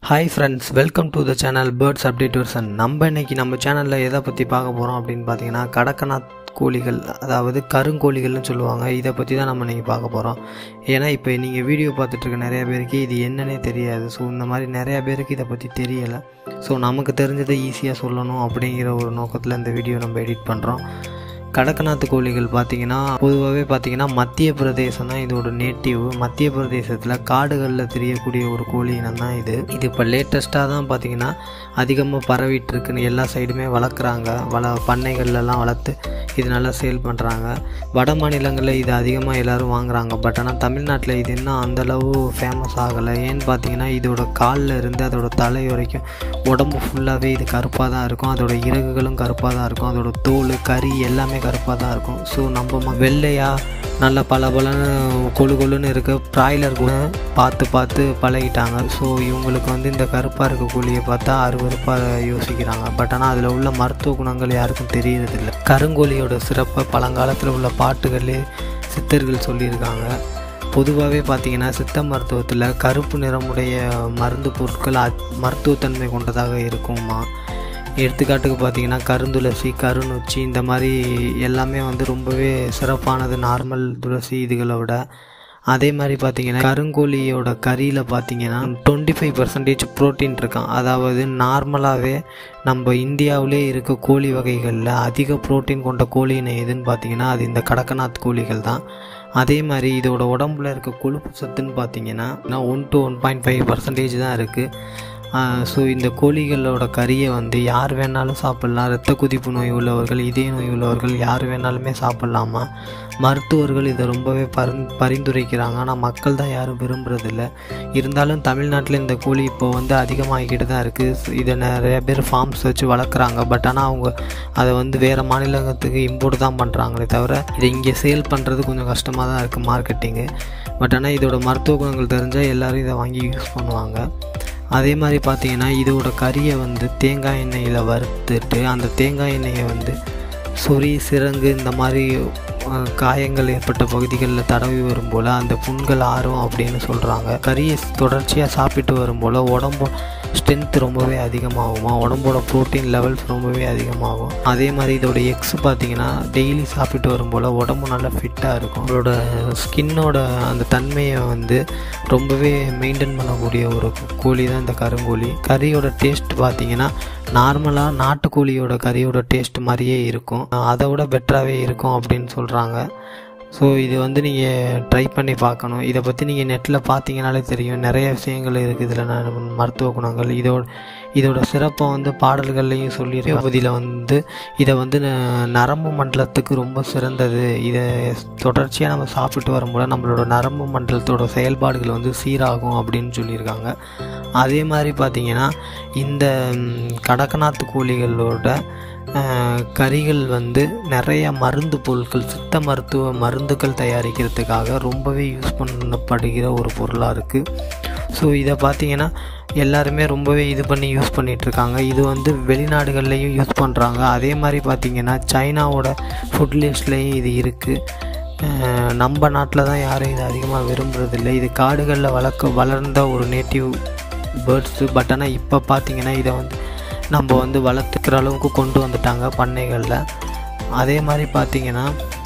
hi friends welcome to the channel birds update version நம்ம இன்னைக்கு நம்ம சேனலில் எதை பற்றி பார்க்க போகிறோம் அப்படின்னு பார்த்தீங்கன்னா கடக்கநாத் கோழிகள் அதாவது கருங்கோழிகள்னு சொல்லுவாங்க இதை பற்றி தான் நம்ம இன்றைக்கி பார்க்க போகிறோம் ஏன்னா இப்போ நீங்கள் வீடியோ பார்த்துட்டு இருக்க நிறைய பேருக்கு இது என்னன்னே தெரியாது ஸோ இந்த மாதிரி நிறையா பேருக்கு இதை பற்றி தெரியலை ஸோ நமக்கு தெரிஞ்சதை ஈஸியாக சொல்லணும் அப்படிங்கிற ஒரு நோக்கத்தில் இந்த வீடியோ நம்ம எடிட் பண்ணுறோம் கடக்கநாத்து கோழிகள் பார்த்தீங்கன்னா பொதுவாகவே பார்த்தீங்கன்னா மத்திய பிரதேசம் தான் இதோட நேட்டிவ் மத்திய பிரதேசத்தில் காடுகளில் தெரியக்கூடிய ஒரு கோழி இனம் தான் இது இது இப்போ லேட்டஸ்ட்டாக தான் பார்த்தீங்கன்னா அதிகமாக பரவிட்டு இருக்குன்னு எல்லா சைடுமே வளர்க்குறாங்க வள பண்ணைகள்லாம் வளர்த்து இது நல்லா சேல் பண்ணுறாங்க வட மாநிலங்களில் இது அதிகமாக எல்லோரும் வாங்குறாங்க பட் ஆனால் தமிழ்நாட்டில் இது இன்னும் அந்தளவு ஃபேமஸ் ஆகலை ஏன்னு பார்த்தீங்கன்னா இதோட காலில் இருந்து அதோட தலை வரைக்கும் உடம்பு ஃபுல்லாகவே இது கருப்பாக தான் இருக்கும் அதோட இறகுகளும் கருப்பாக தான் இருக்கும் அதோட தோல் கறி எல்லாமே கருப்பாக தான் இருக்கும் ஸோ நம்ம ம- வெள்ளையா நல்ல பல பலன்னு கொழு கொழுன்னு இருக்க ப்ராய்லர் கூட பார்த்து பார்த்து பழகிட்டாங்க ஸோ இவங்களுக்கு வந்து இந்த கருப்பாக இருக்க கோழியை பார்த்தா அருவருப்பாக யோசிக்கிறாங்க பட் ஆனால் அதில் உள்ள மருத்துவ குணங்கள் யாருக்கும் தெரியறதில்ல கருங்கோழியோட சிறப்பை பழங்காலத்தில் உள்ள பாட்டுகளே சித்தர்கள் சொல்லியிருக்காங்க பொதுவாகவே பார்த்தீங்கன்னா சித்த மருத்துவத்தில் கருப்பு நிறமுடைய மருந்து பொருட்கள் அ- மருத்துவத்தன்மை கொண்டதாக இருக்குமா எடுத்துக்காட்டுக்கு பார்த்தீங்கன்னா கருந்துளசி கருநொச்சி இந்த மாதிரி எல்லாமே வந்து ரொம்பவே சிறப்பானது நார்மல் துளசி இதுகளை விட அதே மாதிரி பார்த்தீங்கன்னா கருங்கோழியோட கறியில் பார்த்தீங்கன்னா டுவெண்ட்டி ஃபைவ் பர்சன்டேஜ் ப்ரோட்டீன் இருக்கான் அதாவது நார்மலாகவே நம்ம இந்தியாவிலே இருக்க கோழி வகைகளில் அதிக புரோட்டீன் கொண்ட கோழி இனம் எதுன்னு பார்த்தீங்கன்னா அது இந்த கடக்கநாத் கோழிகள் தான் அதே மாதிரி இதோட உடம்புல இருக்க கொழுப்பு சத்துன்னு பார்த்தீங்கன்னா one to one point five percentage தான் இருக்குது ஸோ இந்த கோழிகளோட கறியை வந்து யார் வேணாலும் சாப்பிட்லாம் இரத்த கொதிப்பு நோய் உள்ளவர்கள் இதய நோய் உள்ளவர்கள் யார் வேணாலுமே சாப்பிட்லாமா மருத்துவர்கள் இதை ரொம்பவே பரிந் பரிந்துரைக்கிறாங்க ஆனால் மக்கள் தான் யாரும் விரும்புறதில்ல இருந்தாலும் தமிழ்நாட்டில் இந்த கோழி இப்போ வந்து அதிகமாகிக்கிட்டு தான் இருக்குது இதை நிறைய பேர் ஃபார்ம்ஸ் வச்சு வளர்க்குறாங்க பட் ஆனால் அவங்க அதை வந்து வேறு மாநிலத்துக்கு இம்போர்ட் தான் பண்ணுறாங்களே தவிர இதை இங்கே சேல் பண்ணுறது கொஞ்சம் கஷ்டமாக தான் இருக்குது மார்க்கெட்டிங்கு பட் ஆனால் இதோட மருத்துவ குணங்கள் தெரிஞ்சால் எல்லோரும் இதை வாங்கி யூஸ் பண்ணுவாங்க அதே மாதிரி பார்த்தீங்கன்னா இதோட கறியை வந்து தேங்காய் எண்ணெயில் வறுத்துட்டு அந்த தேங்காய் எண்ணெயை வந்து சொறி சிரங்கு இந்த மாதிரி அஹ், காயங்கள் ஏற்பட்ட பகுதிகளில் தடவி வரும் போல் அந்த புண்கள் ஆறும் அப்படின்னு சொல்கிறாங்க கறியை தொடர்ச்சியாக சாப்பிட்டு வரும் போல் உடம்பு ஸ்ட்ரென்த் ரொம்பவே அதிகமாகுமா உடம்போட ப்ரோட்டீன் லெவல்ஸ் ரொம்பவே அதிகமாகும் அதே மாதிரி இதோட எக்ஸ் பார்த்தீங்கன்னா டெய்லி சாப்பிட்டு வரும் போல் உடம்பு நல்லா ஃபிட்டாக இருக்கும் உங்களோட ஸ்கின்னோட அந்த தன்மையை வந்து ரொம்பவே மெயின்டைன் பண்ணக்கூடிய ஒரு கோழி தான் இந்த கருங்கோழி கறியோட டேஸ்ட் பார்த்தீங்கன்னா நார்மலாக நாட்டுக்கோழியோட கறியோட டேஸ்ட் மாதிரியே இருக்கும் அதை விட பெட்டராகவே இருக்கும் அப்படின்னு சொல்கிறாங்க ஸோ இது வந்து நீங்கள் ட்ரை பண்ணி பார்க்கணும் இதை பற்றி நீங்கள் நெட்டில் பார்த்தீங்கனாலே தெரியும் நிறைய விஷயங்கள் இருக்குது இதில் நான் மருத்துவ குணங்கள் இதோட இதோட சிறப்பை வந்து பாடல்கள்லையும் சொல்லியிருக்கேன் பகுதியில் வந்து இதை வந்து ந- நரம்பு மண்டலத்துக்கு ரொம்ப சிறந்தது இதை தொடர்ச்சியாக நம்ம சாப்பிட்டு வரும்போது நம்மளோட நரம்பு மண்டலத்தோட செயல்பாடுகள் வந்து சீராகும் அப்படின்னு சொல்லியிருக்காங்க அதே மாதிரி பார்த்தீங்கன்னா இந்த ம், கடக்கநாத்து கோழிகளோட அஹ், கறிகள் வந்து நிறைய மருந்து பொருட்கள் சித்த மருத்துவ மருந்துகள் தயாரிக்கிறதுக்காக ரொம்பவே யூஸ் பண்ணப்படுகிற ஒரு பொருளாக இருக்குது ஸோ இதை பார்த்தீங்கன்னா எல்லாருமே ரொம்பவே இது பண்ணி யூஸ் பண்ணிட்டு இருக்காங்க இது வந்து வெளிநாடுகள்லேயும் யூஸ் பண்ணுறாங்க அதே மாதிரி பார்த்தீங்கன்னா சைனாவோட ஃபுட் லிஸ்ட்லேயும் இது இருக்குது நம்ம நாட்டில் தான் யாரும் இது அதிகமாக விரும்புறதில்லை இது காடுகளில் வளர்க்க வளர்ந்த ஒரு நேட்டிவ் பேர்ட்ஸு பட் ஆனால் இப்போ பார்த்தீங்கன்னா இதை வந்து நம்ம வந்து வளர்த்துக்கிற அளவுக்கு கொண்டு வந்துட்டாங்க பண்ணைகளில் அதே மாதிரி பார்த்தீங்கன்னா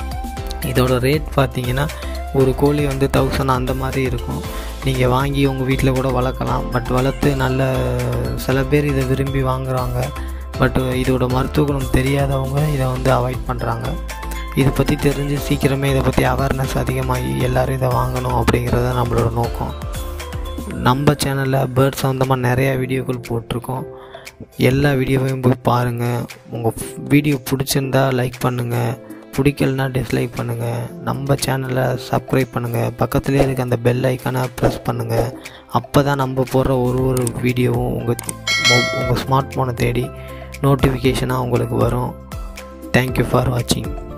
இதோட ரேட் பார்த்தீங்கன்னா ஒரு கோழி வந்து தௌசண்ட் அந்த மாதிரி இருக்கும் நீங்கள் வாங்கி உங்கள் வீட்டில் கூட வளர்க்கலாம் பட் வளர்த்து நல்ல சில பேர் இதை விரும்பி வாங்குறாங்க பட் இதோட மருத்துவ குணம் தெரியாதவங்க இதை வந்து அவாய்ட் பண்ணுறாங்க இதை பற்றி தெரிஞ்சு சீக்கிரமே இதை பற்றி அவேர்னஸ் அதிகமாகி எல்லோரும் இதை வாங்கணும் அப்படிங்கிறது தான் நம்மளோட நோக்கம் நம்ம சேனலில் பேர்ட் சம்மந்தமாக நிறையா வீடியோக்கள் போட்டிருக்கோம் எல்லா வீடியோவையும் போய் பாருங்கள் உங்கள் வீடியோ பிடிச்சிருந்தா லைக் பண்ணுங்கள் பிடிக்கலனா டிஸ்லைக் பண்ணுங்கள் நம்ம சேனலை சப்ஸ்கிரைப் பண்ணுங்கள் பக்கத்துலேயே இருக்க அந்த பெல் ஐக்கானை ப்ரெஸ் பண்ணுங்கள் அப்போ தான் நம்ம போடுற ஒரு ஒரு வீடியோவும் உங்கள் உங்கள் ஸ்மார்ட் ஃபோனை தேடி நோட்டிஃபிகேஷனாக உங்களுக்கு வரும் தேங்க்யூ ஃபார் வாட்சிங்